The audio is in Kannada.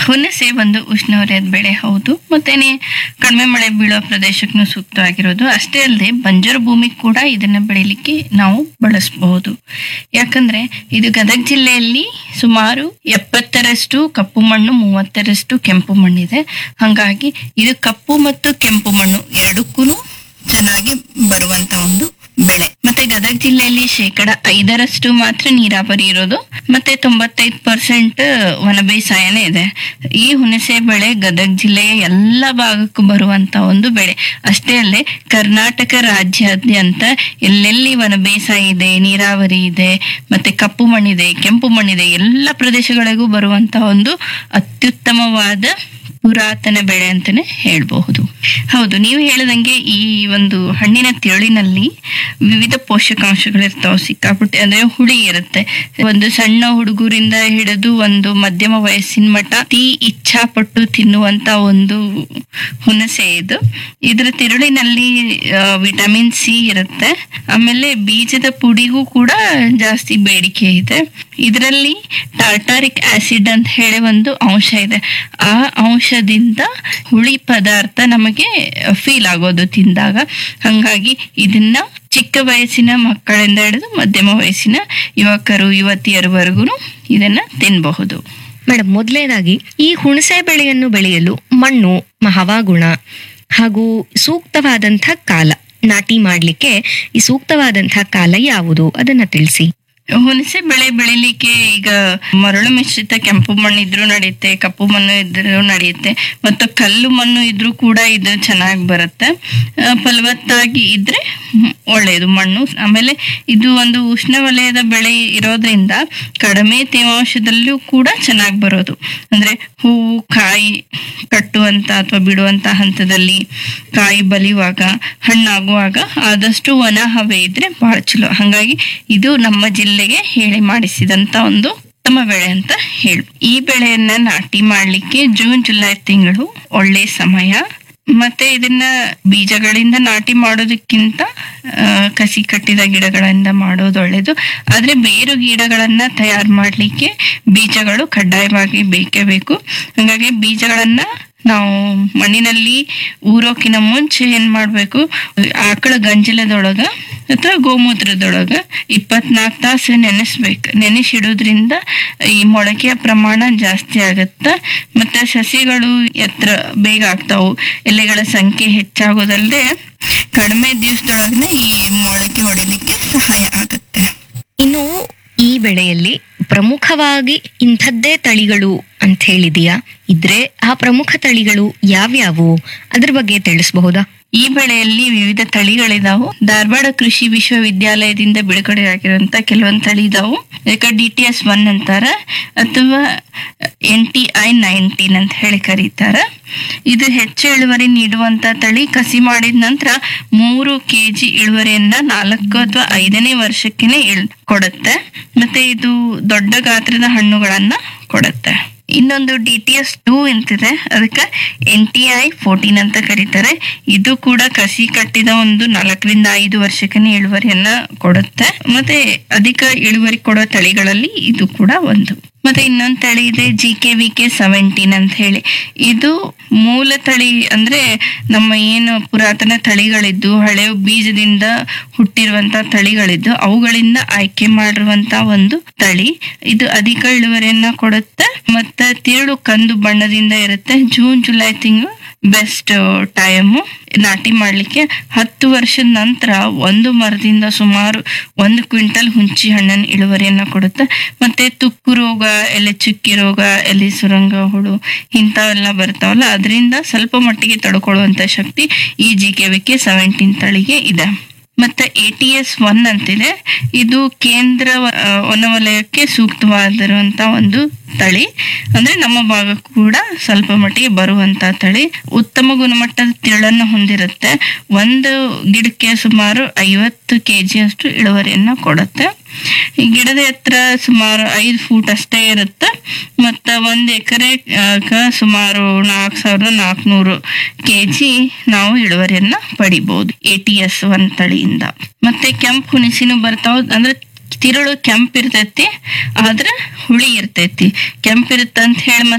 ಹುಣಸೆ ಒಂದು ಉಷ್ಣವಲಯದ ಬೆಳೆ ಹೌದು ಮತ್ತೇನೆ ಕಡಿಮೆ ಮಳೆ ಬೀಳೋ ಪ್ರದೇಶಕ್ಕೂ ಸೂಕ್ತವಾಗಿರೋದು ಅಷ್ಟೇ ಅಲ್ಲದೆ ಬಂಜರು ಭೂಮಿ ಕೂಡ ಇದನ್ನ ಬೆಳಿಲಿಕ್ಕೆ ನಾವು ಬಳಸಬಹುದು ಯಾಕಂದ್ರೆ ಇದು ಗದಗ ಜಿಲ್ಲೆಯಲ್ಲಿ ಸುಮಾರು ಎಪ್ಪತ್ತರಷ್ಟು ಕಪ್ಪು ಮಣ್ಣು ಮೂವತ್ತರಷ್ಟು ಕೆಂಪು ಮಣ್ಣಿದೆ ಹಾಗಾಗಿ ಇದು ಕಪ್ಪು ಮತ್ತು ಕೆಂಪು ಮಣ್ಣು ಎರಡಕ್ಕೂ ಚೆನ್ನಾಗಿ ಬರುವಂತ ಒಂದು ಬೆಳೆ ಮತ್ತೆ ಗದಗ ಜಿಲ್ಲೆಯಲ್ಲಿ ಶೇಕಡ ಐದರಷ್ಟು ಮಾತ್ರ ನೀರಾವರಿ ಇರೋದು ಮತ್ತೆ ತೊಂಬತ್ತೈದು ಪರ್ಸೆಂಟ್ ವನ ಬೇಸಾಯನೇ ಇದೆ ಈ ಹುಣಸೆ ಬೆಳೆ ಗದಗ ಜಿಲ್ಲೆಯ ಎಲ್ಲ ಭಾಗಕ್ಕೂ ಬರುವಂತ ಒಂದು ಬೆಳೆ ಅಷ್ಟೇ ಅಲ್ಲದೆ ಕರ್ನಾಟಕ ರಾಜ್ಯಾದ್ಯಂತ ಎಲ್ಲೆಲ್ಲಿ ವನ ಬೇಸಾಯ ಇದೆ ನೀರಾವರಿ ಇದೆ ಮತ್ತೆ ಕಪ್ಪು ಮಣ್ಣಿದೆ ಕೆಂಪು ಮಣ್ಣಿದೆ ಎಲ್ಲ ಪ್ರದೇಶಗಳಿಗೂ ಬರುವಂತ ಒಂದು ಅತ್ಯುತ್ತಮವಾದ ಪುರಾತನ ಬೆಳೆ ಅಂತಾನೆ ಹೇಳ್ಬಹುದು ಹೌದು ನೀವು ಹೇಳದಂಗೆ ಈ ಒಂದು ಹಣ್ಣಿನ ತಿರುಳಿನಲ್ಲಿ ವಿವಿಧ ಪೋಷಕಾಂಶಗಳಿರ್ತಾವೆ ಸಿಕ್ಕಾಪಟ್ಟೆ ಅಂದ್ರೆ ಹುಳಿ ಇರುತ್ತೆ ಒಂದು ಸಣ್ಣ ಹುಡುಗರಿಂದ ಹಿಡಿದು ಒಂದು ಮಧ್ಯಮ ವಯಸ್ಸಿನ ಮಟ್ಟ ಅತಿ ಇಚ್ಛಾಪಟ್ಟು ತಿನ್ನುವಂತ ಒಂದು ಹುಣಸೆ ಇದು ಇದರ ತಿರುಳಿನಲ್ಲಿ ವಿಟಮಿನ್ ಸಿ ಇರುತ್ತೆ ಆಮೇಲೆ ಬೀಜದ ಪುಡಿಗೂ ಕೂಡ ಜಾಸ್ತಿ ಬೇಡಿಕೆ ಇದೆ ಇದರಲ್ಲಿ ಟಾರ್ಟಾರಿಕ್ ಆಸಿಡ್ ಅಂತ ಹೇಳಿ ಒಂದು ಅಂಶ ಇದೆ ಆ ಅಂಶದಿಂದ ಹುಳಿ ಪದಾರ್ಥ ನಮಗೆ ಫೀಲ್ ಆಗೋದು ತಿಂದಾಗ ಹಂಗಾಗಿ ಇದನ್ನ ಚಿಕ್ಕ ವಯಸ್ಸಿನ ಮಕ್ಕಳಿಂದ ಹಿಡಿದು ಮಧ್ಯಮ ವಯಸ್ಸಿನ ಯುವಕರು ಯುವತಿಯರವರೆಗೂ ಇದನ್ನ ತಿನ್ನಬಹುದು ಮೇಡಮ್ ಮೊದಲನೇದಾಗಿ ಈ ಹುಣಸೆ ಬೆಳೆಯನ್ನು ಬೆಳೆಯಲು ಮಣ್ಣು ಹವಾಗುಣ ಹಾಗೂ ಸೂಕ್ತವಾದಂಥ ಕಾಲ ನಾಟಿ ಮಾಡ್ಲಿಕ್ಕೆ ಈ ಸೂಕ್ತವಾದಂಥ ಕಾಲ ಯಾವುದು ಅದನ್ನ ತಿಳಿಸಿ ಹುಣಸೆ ಬೆಳೆ ಬೆಳಿಲಿಕ್ಕೆ ಈಗ ಮರಳು ಮಿಶ್ರಿತ ಕೆಂಪು ಮಣ್ಣು ಇದ್ರೂ ನಡೆಯುತ್ತೆ ಕಪ್ಪು ಮಣ್ಣು ಇದ್ರೂ ನಡೆಯುತ್ತೆ ಮತ್ತು ಕಲ್ಲು ಮಣ್ಣು ಇದ್ರೂ ಕೂಡ ಇದು ಚೆನ್ನಾಗಿ ಬರುತ್ತೆ ಆ, ಫಲವತ್ತಾಗಿ ಇದ್ರೆ ಹ್ಮ್, ಒಳ್ಳೆಯದು ಮಣ್ಣು ಆಮೇಲೆ ಇದು ಒಂದು ಉಷ್ಣವಲಯದ ಬೆಳೆ ಇರೋದ್ರಿಂದ ಕಡಿಮೆ ತೇವಾಂಶದಲ್ಲೂ ಕೂಡ ಚೆನ್ನಾಗಿ ಬರೋದು ಅಂದ್ರೆ ಹೂವು ಕಾಯಿ ಕಟ್ಟುವಂತ ಅಥವಾ ಬಿಡುವಂತ ಹಂತದಲ್ಲಿ ಕಾಯಿ ಬಲಿಯುವಾಗ ಹಣ್ಣಾಗುವಾಗ ಆದಷ್ಟು ವನ ಹವೆ ಇದ್ರೆ ಬಹಳ ಚಲೋ ಹಾಗಾಗಿ ಇದು ನಮ್ಮ ಜಿಲ್ಲೆಗೆ ಹೇಳಿ ಮಾಡಿಸಿದಂತ ಒಂದು ಉತ್ತಮ ಬೆಳೆ ಅಂತ ಹೇಳಿ ಈ ಬೆಳೆಯನ್ನ ನಾಟಿ ಮಾಡ್ಲಿಕ್ಕೆ ಜೂನ್ ಜುಲೈ ತಿಂಗಳು ಒಳ್ಳೆ ಸಮಯ ಮತ್ತೆ ಇದನ್ನ ಬೀಜಗಳಿಂದ ನಾಟಿ ಮಾಡೋದಕ್ಕಿಂತ ಆ, ಕಸಿ ಕಟ್ಟಿದ ಗಿಡಗಳಿಂದ ಮಾಡೋದು ಒಳ್ಳೇದು ಆದ್ರೆ ಬೇರು ಗಿಡಗಳನ್ನ ತಯಾರು ಮಾಡ್ಲಿಕ್ಕೆ ಬೀಜಗಳು ಕಡ್ಡಾಯವಾಗಿ ಬೇಕೇ ಬೇಕು ಹಾಗಾಗಿ ಬೀಜಗಳನ್ನ ನಾವು ಮಣ್ಣಿನಲ್ಲಿ ಊರೋಕಿನ ಮುಂಚೆ ಏನ್ ಮಾಡ್ಬೇಕು ಆಕಳ ಗಂಜಲದೊಳಗ ಅಥವಾ ಗೋಮೂತ್ರದೊಳಗ ಇಪ್ಪತ್ನಾಲ್ಕು ತಾಸು ನೆನೆಸ್ಬೇಕು ನೆನೆಸಿಡೋದ್ರಿಂದ ಈ ಮೊಳಕೆಯ ಪ್ರಮಾಣ ಜಾಸ್ತಿ ಆಗತ್ತ ಮತ್ತೆ ಸಸಿಗಳು ಎತ್ತರ ಬೇಗ ಆಗ್ತಾವು ಎಲೆಗಳ ಸಂಖ್ಯೆ ಹೆಚ್ಚಾಗೋದಲ್ಲದೆ ಕಡಿಮೆ ದಿವಸದೊಳಗನೆ ಈ ಮೊಳಕೆ ಹೊಡಿಲಿಕ್ಕೆ ಸಹಾಯ ಆಗುತ್ತೆ ಇನ್ನು ಈ ಬೆಳೆಯಲ್ಲಿ ಪ್ರಮುಖವಾಗಿ ಇಂಥದ್ದೇ ತಳಿಗಳು ಅಂತ ಹೇಳಿದೀಯಾ ಇದ್ರೆ ಆ ಪ್ರಮುಖ ತಳಿಗಳು ಯಾವ್ಯಾವು ಅದ್ರ ಬಗ್ಗೆ ತಿಳಿಸಬಹುದಾ ಈ ಬೆಳೆಯಲ್ಲಿ ವಿವಿಧ ತಳಿಗಳಿದಾವು ಧಾರವಾಡ ಕೃಷಿ ವಿಶ್ವವಿದ್ಯಾಲಯದಿಂದ ಬಿಡುಗಡೆ ಆಗಿರುವಂತ ಕೆಲವೊಂದು ತಳಿ ಇದಾವು ಯಾಕೆ ಡಿ ಟಿ ಎಸ್ ಒನ್ ಅಂತಾರ ಅಥವಾ ಎನ್ ಟಿ ಐ ನೈನ್ಟೀನ್ ಅಂತ ಹೇಳಿ ಕರೀತಾರ ಇದು ಹೆಚ್ಚು ಇಳುವರಿ ನೀಡುವಂತ ತಳಿ ಕಸಿ ಮಾಡಿದ ನಂತರ ಮೂರು ಕೆಜಿ ಇಳುವರಿಯನ್ನ ನಾಲ್ಕು ಅಥವಾ ಐದನೇ ವರ್ಷಕ್ಕೆನೆ ಇಳ್ ಕೊಡುತ್ತೆ ಮತ್ತೆ ಇದು ದೊಡ್ಡ ಗಾತ್ರದ ಹಣ್ಣುಗಳನ್ನ ಕೊಡುತ್ತೆ ಇನ್ನೊಂದು ಡಿ ಟಿ ಎಸ್ ಟೂ ಅಂತಿದೆ ಅದಕ್ಕೆ ಎನ್ ಟಿ ಐ ಫೋರ್ಟೀನ್ ಅಂತ ಕರೀತಾರೆ ಇದು ಕೂಡ ಕಸಿ ಕಟ್ಟಿದ ಒಂದು ನಾಲ್ಕರಿಂದ ಐದು ವರ್ಷಕ್ಕೆ ಇಳುವರಿಯನ್ನ ಕೊಡುತ್ತೆ ಮತ್ತೆ ಅಧಿಕ ಇಳುವರಿ ಕೊಡೋ ತಳಿಗಳಲ್ಲಿ ಇದು ಕೂಡ ಒಂದು ಮತ್ತೆ ಇನ್ನೊಂದು ತಳಿ ಇದೆ G K V K seventeen ಅಂತ ಹೇಳಿ ಇದು ಮೂಲ ತಳಿ ಅಂದ್ರೆ ನಮ್ಮ ಏನು ಪುರಾತನ ತಳಿಗಳಿದ್ದು ಹಳೆ ಬೀಜದಿಂದ ಹುಟ್ಟಿರುವಂತ ತಳಿಗಳಿದ್ದು ಅವುಗಳಿಂದ ಆಯ್ಕೆ ಮಾಡಿರುವಂತ ಒಂದು ತಳಿ ಇದು ಅಧಿಕ ಇಳುವರಿಯನ್ನ ಕೊಡುತ್ತೆ ಮತ್ತೆ ತಿರುಳು ಕಂದು ಬಣ್ಣದಿಂದ ಇರುತ್ತೆ ಜೂನ್ ಜುಲೈ ತಿಂಗಳು ಬೆಸ್ಟ್ ಟೈಮು ನಾಟಿ ಮಾಡ್ಲಿಕ್ಕೆ ಹತ್ತು ವರ್ಷದ ನಂತರ ಒಂದು ಮರದಿಂದ ಸುಮಾರು ಒಂದು ಕ್ವಿಂಟಲ್ ಹುಂಚಿ ಹಣ್ಣಿನ ಇಳುವರಿಯನ್ನ ಕೊಡುತ್ತೆ ಮತ್ತೆ ತುಕ್ಕು ರೋಗ ಎಲೆ ಚುಕ್ಕಿ ರೋಗ ಎಲೆ ಸುರಂಗ ಹುಳು ಇಂಥವೆಲ್ಲ ಬರ್ತಾವಲ್ಲ ಅದರಿಂದ ಸ್ವಲ್ಪ ಮಟ್ಟಿಗೆ ತಡ್ಕೊಳ್ಳುವಂತ ಶಕ್ತಿ ಈ G K V K seventeen ತಳಿಗೆ ಇದೆ ಮತ್ತೆ ಎ ಟಿ ಎಸ್ ಒನ್ ಅಂತಿದೆ ಇದು ಕೇಂದ್ರ ವ- ಆ, ವನವಲಯಕ್ಕೆ ಸೂಕ್ತವಾಗಿರುವಂತ ಒಂದು ತಳಿ ಅಂದ್ರೆ ನಮ್ಮ ಭಾಗಕ್ಕೂ ಕೂಡ ಸ್ವಲ್ಪ ಮಟ್ಟಿಗೆ ಬರುವಂತ ತಳಿ ಉತ್ತಮ ಗುಣಮಟ್ಟದ ತಿಳನ್ನು ಹೊಂದಿರುತ್ತೆ ಒಂದು ಗಿಡಕ್ಕೆ ಸುಮಾರು ಐವತ್ತು ಕೆಜಿ ಅಷ್ಟು ಇಳುವರಿಯನ್ನ ಕೊಡುತ್ತೆ ಈ ಗಿಡದ ಎತ್ತರ ಸುಮಾರು ಐದು ಫೂಟ್ ಅಷ್ಟೇ ಇರುತ್ತೆ ಮತ್ತು ಒಂದು ಎಕರೆ ಸುಮಾರು ನಾಲ್ಕು ಸಾವಿರದ ನಾಲ್ಕುನೂರು ಕೆ ಜಿ ನಾವು ಇಳುವರಿಯನ್ನ ಪಡಿಬಹುದು ಎ ಟಿ ಎಸ್ ಒನ್ ತಳಿಯಿಂದ ಮತ್ತೆ ಕೆಂಪು ಹುಣಸಿನೂ ಬರ್ತಾವ ಅಂದ್ರೆ ತಿರುಳು ಕೆಂಪ್ ಇರ್ತೈತಿ ಆದ್ರೆ ಹುಳಿ ಇರ್ತೈತಿ ಕೆಂಪ್ ಇರುತ್ತ ಅಂತ ಹೇಳಿ